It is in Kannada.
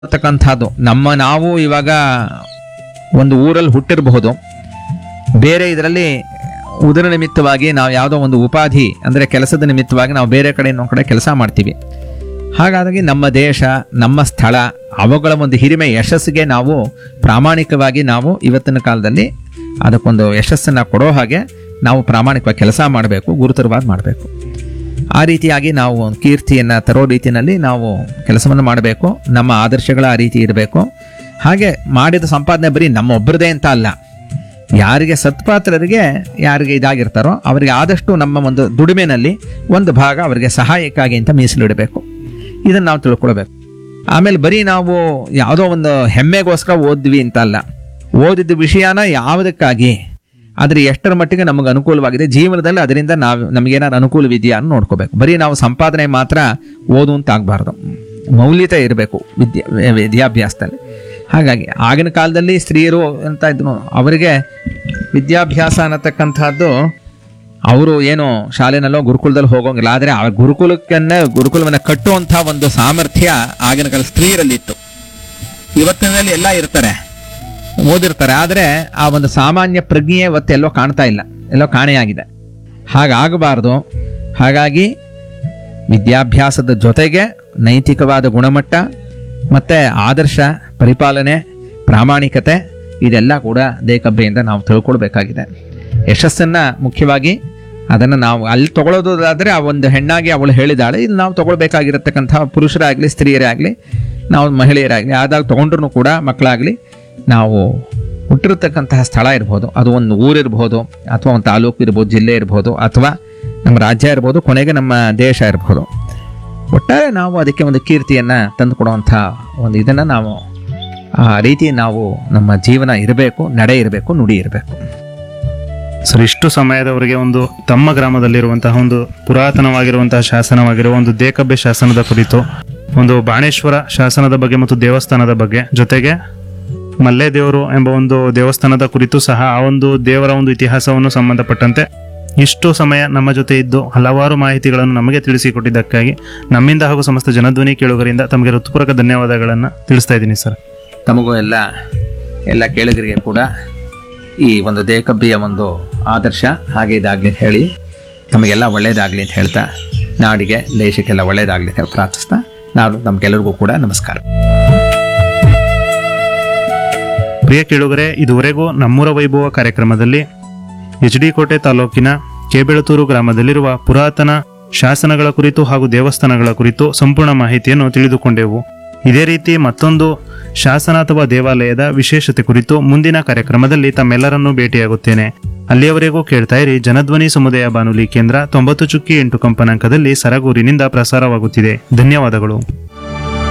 ಅಂತಕ್ಕಂಥದ್ದು ನಮ್ಮ ನಾವು ಇವಾಗ ಒಂದು ಊರಲ್ಲಿ ಹುಟ್ಟಿರಬಹುದು ಬೇರೆ ಇದರಲ್ಲಿ ಉದರ ನಿಮಿತ್ತವಾಗಿ ನಾವು ಯಾವುದೋ ಒಂದು ಉಪಾಧಿ ಅಂದರೆ ಕೆಲಸದ ನಿಮಿತ್ತವಾಗಿ ನಾವು ಬೇರೆ ಕಡೆ ಇನ್ನೊಂದು ಕಡೆ ಕೆಲಸ ಮಾಡ್ತೀವಿ ಹಾಗಾಗಿ ನಮ್ಮ ದೇಶ ನಮ್ಮ ಸ್ಥಳ ಅವುಗಳ ಒಂದು ಹಿರಿಮೆ ಯಶಸ್ಸಿಗೆ ನಾವು ಪ್ರಾಮಾಣಿಕವಾಗಿ ನಾವು ಇವತ್ತಿನ ಕಾಲದಲ್ಲಿ ಅದಕ್ಕೊಂದು ಯಶಸ್ಸನ್ನು ಕೊಡೋ ಹಾಗೆ ನಾವು ಪ್ರಾಮಾಣಿಕವಾಗಿ ಕೆಲಸ ಮಾಡಬೇಕು ಗುರುತರವಾಗಿ ಮಾಡಬೇಕು ಆ ರೀತಿಯಾಗಿ ನಾವು ಒಂದು ಕೀರ್ತಿಯನ್ನು ತರೋ ರೀತಿಯಲ್ಲಿ ನಾವು ಕೆಲಸವನ್ನು ಮಾಡಬೇಕು ನಮ್ಮ ಆದರ್ಶಗಳ ಆ ರೀತಿ ಇರಬೇಕು ಹಾಗೆ ಮಾಡಿದ ಸಂಪಾದನೆ ಬರೀ ನಮ್ಮೊಬ್ಬರದೇ ಅಂತ ಅಲ್ಲ ಯಾರಿಗೆ ಸತ್ಪಾತ್ರರಿಗೆ ಯಾರಿಗೆ ಇದಾಗಿರ್ತಾರೋ ಅವರಿಗೆ ಆದಷ್ಟು ನಮ್ಮ ಒಂದು ದುಡಿಮೆನಲ್ಲಿ ಒಂದು ಭಾಗ ಅವರಿಗೆ ಸಹಾಯಕ್ಕಾಗಿ ಅಂತ ಮೀಸಲಿಡಬೇಕು ಇದನ್ನು ನಾವು ತಿಳ್ಕೊಳ್ಬೇಕು ಆಮೇಲೆ ಬರೀ ನಾವು ಯಾವುದೋ ಒಂದು ಹೆಮ್ಮೆಗೋಸ್ಕರ ಓದ್ವಿ ಅಂತ ಅಲ್ಲ ಓದಿದ ವಿಷಯನ ಯಾವುದಕ್ಕಾಗಿ ಆದರೆ ಎಷ್ಟರ ಮಟ್ಟಿಗೆ ನಮಗೆ ಅನುಕೂಲವಾಗಿದೆ ಜೀವನದಲ್ಲಿ ಅದರಿಂದ ನಾವು ನಮಗೇನಾದ್ರು ಅನುಕೂಲವಿದೆಯಾ ಅಂತ ನೋಡ್ಕೋಬೇಕು ಬರೀ ನಾವು ಸಂಪಾದನೆ ಮಾತ್ರ ಓದು ಅಂತ ಆಗಬಾರ್ದು ಮೌಲ್ಯತೆ ಇರಬೇಕು ವಿದ್ಯಾ ವಿದ್ಯಾಭ್ಯಾಸದಲ್ಲಿ ಹಾಗಾಗಿ ಆಗಿನ ಕಾಲದಲ್ಲಿ ಸ್ತ್ರೀಯರು ಅಂತ ಇದ್ರು ಅವರಿಗೆ ವಿದ್ಯಾಭ್ಯಾಸ ಅನ್ನತಕ್ಕಂಥದ್ದು ಅವರು ಏನು ಶಾಲೆನಲ್ಲೋ ಗುರುಕುಲದಲ್ಲಿ ಹೋಗೋಂಗಿಲ್ಲ ಆದರೆ ಆ ಗುರುಕುಲಕ್ಕನ್ನೇ ಗುರುಕುಲವನ್ನು ಕಟ್ಟುವಂಥ ಒಂದು ಸಾಮರ್ಥ್ಯ ಆಗಿನ ಕಾಲ ಸ್ತ್ರೀಯರಲ್ಲಿತ್ತು ಇವತ್ತಿನಲ್ಲಿ ಎಲ್ಲ ಇರ್ತಾರೆ ಓದಿರ್ತಾರೆ ಆದರೆ ಆ ಒಂದು ಸಾಮಾನ್ಯ ಪ್ರಜ್ಞೆ ಇವತ್ತೆಲ್ಲೋ ಕಾಣ್ತಾ ಇಲ್ಲ ಎಲ್ಲೋ ಕಾಣೆಯಾಗಿದೆ ಹಾಗಾಗಬಾರ್ದು ಹಾಗಾಗಿ ವಿದ್ಯಾಭ್ಯಾಸದ ಜೊತೆಗೆ ನೈತಿಕವಾದ ಗುಣಮಟ್ಟ ಮತ್ತು ಆದರ್ಶ ಪರಿಪಾಲನೆ ಪ್ರಾಮಾಣಿಕತೆ ಇದೆಲ್ಲ ಕೂಡ ದೇಕಬ್ಬೆಯಿಂದ ನಾವು ತಿಳ್ಕೊಳ್ಬೇಕಾಗಿದೆ ಯಶಸ್ಸನ್ನು ಮುಖ್ಯವಾಗಿ ಅದನ್ನು ನಾವು ಅಲ್ಲಿ ತಗೊಳ್ಳೋದಾದರೆ ಆ ಒಂದು ಹೆಣ್ಣಾಗಿ ಅವಳು ಹೇಳಿದಾಳೆ ಇಲ್ಲಿ ನಾವು ತಗೊಳ್ಬೇಕಾಗಿರತಕ್ಕಂಥ ಪುರುಷರಾಗಲಿ ಸ್ತ್ರೀಯರೇ ಆಗಲಿ ನಾವು ಮಹಿಳೆಯರಾಗಲಿ ಆದಾಗ ತೊಗೊಂಡ್ರು ಕೂಡ ಮಕ್ಕಳಾಗಲಿ ನಾವು ಹುಟ್ಟಿರತಕ್ಕಂತಹ ಸ್ಥಳ ಇರ್ಬೋದು ಅದು ಒಂದು ಊರಿರ್ಬೋದು ಅಥವಾ ಒಂದು ತಾಲೂಕು ಇರ್ಬೋದು ಜಿಲ್ಲೆ ಇರ್ಬೋದು ಅಥವಾ ನಮ್ಮ ರಾಜ್ಯ ಇರ್ಬೋದು ಕೊನೆಗೆ ನಮ್ಮ ದೇಶ ಇರ್ಬೋದು ಒಟ್ಟಾರೆ ನಾವು ಅದಕ್ಕೆ ಒಂದು ಕೀರ್ತಿಯನ್ನು ತಂದು ಕೊಡುವಂಥ ಒಂದು ಇದನ್ನು ನಾವು ಆ ರೀತಿ ನಾವು ನಮ್ಮ ಜೀವನ ಇರಬೇಕು ನಡೆ ಇರಬೇಕು ನುಡಿ ಇರಬೇಕು ಸರ್ ಇಷ್ಟು ಸಮಯದವರೆಗೆ ಒಂದು ತಮ್ಮ ಗ್ರಾಮದಲ್ಲಿರುವಂತಹ ಒಂದು ಪುರಾತನವಾಗಿರುವಂತಹ ಶಾಸನವಾಗಿರುವ ಒಂದು ದೇಕಬ್ಬೆ ಶಾಸನದ ಕುರಿತು ಒಂದು ಬಾಣೇಶ್ವರ ಶಾಸನದ ಬಗ್ಗೆ ಮತ್ತು ದೇವಸ್ಥಾನದ ಬಗ್ಗೆ ಜೊತೆಗೆ ಮಲ್ಲೆ ದೇವರು ಎಂಬ ಒಂದು ದೇವಸ್ಥಾನದ ಕುರಿತು ಸಹ ಆ ಒಂದು ದೇವರ ಒಂದು ಇತಿಹಾಸವನ್ನು ಸಂಬಂಧಪಟ್ಟಂತೆ ಇಷ್ಟು ಸಮಯ ನಮ್ಮ ಜೊತೆ ಇದ್ದು ಹಲವಾರು ಮಾಹಿತಿಗಳನ್ನು ನಮಗೆ ತಿಳಿಸಿಕೊಟ್ಟಿದ್ದಕ್ಕಾಗಿ ನಮ್ಮಿಂದ ಹಾಗೂ ಸಮಸ್ತ ಜನಧ್ವನಿ ಕೇಳುಗರಿಂದ ತಮಗೆ ಹೃತ್ಪೂರ್ವಕ ಧನ್ಯವಾದಗಳನ್ನು ತಿಳಿಸ್ತಾ ಇದ್ದೀನಿ ಸರ್ ತಮಗೂ ಎಲ್ಲ ಎಲ್ಲ ಕೇಳುಗರಿಗೆ ಕೂಡ ಈ ಒಂದು ದೇಕಬ್ಬಿಯ ಒಂದು ಆದರ್ಶ ಹಾಗೆ ಇದಾಗಲಿ ಅಂತ ಹೇಳಿ ತಮಗೆಲ್ಲ ಒಳ್ಳೆಯದಾಗಲಿ ಅಂತ ಹೇಳ್ತಾ ನಾಡಿಗೆ ದೇಶಕ್ಕೆಲ್ಲ ಒಳ್ಳೆಯದಾಗಲಿ ಅಂತ ಹೇಳಿ ಪ್ರಾರ್ಥಿಸ್ತಾ ನಾನು ನಮಗೆಲ್ಲರಿಗೂ ಕೂಡ ನಮಸ್ಕಾರ ಪ್ರಿಯ ಕೇಳುಗರೆ ಇದುವರೆಗೂ ನಮ್ಮೂರ ವೈಭವ ಕಾರ್ಯಕ್ರಮದಲ್ಲಿ ಎಚ್ ಡಿ ಕೋಟೆ ತಾಲೂಕಿನ ಕೇಬೆಳತೂರು ಗ್ರಾಮದಲ್ಲಿರುವ ಪುರಾತನ ಶಾಸನಗಳ ಕುರಿತು ಹಾಗೂ ದೇವಸ್ಥಾನಗಳ ಕುರಿತು ಸಂಪೂರ್ಣ ಮಾಹಿತಿಯನ್ನು ತಿಳಿದುಕೊಂಡೆವು ಇದೇ ರೀತಿ ಮತ್ತೊಂದು ಶಾಸನ ಅಥವಾ ದೇವಾಲಯದ ವಿಶೇಷತೆ ಕುರಿತು ಮುಂದಿನ ಕಾರ್ಯಕ್ರಮದಲ್ಲಿ ತಮ್ಮೆಲ್ಲರನ್ನೂ ಭೇಟಿಯಾಗುತ್ತೇನೆ ಅಲ್ಲಿಯವರೆಗೂ ಕೇಳ್ತಾ ಇರಿ ಜನಧ್ವನಿ ಸಮುದಾಯ ಬಾನುಲಿ ಕೇಂದ್ರ ತೊಂಬತ್ತು ಚುಕ್ಕಿ ಎಂಟು ಕಂಪನಾಂಕದಲ್ಲಿ ಸರಗೂರಿನಿಂದ ಪ್ರಸಾರವಾಗುತ್ತಿದೆ ಧನ್ಯವಾದಗಳು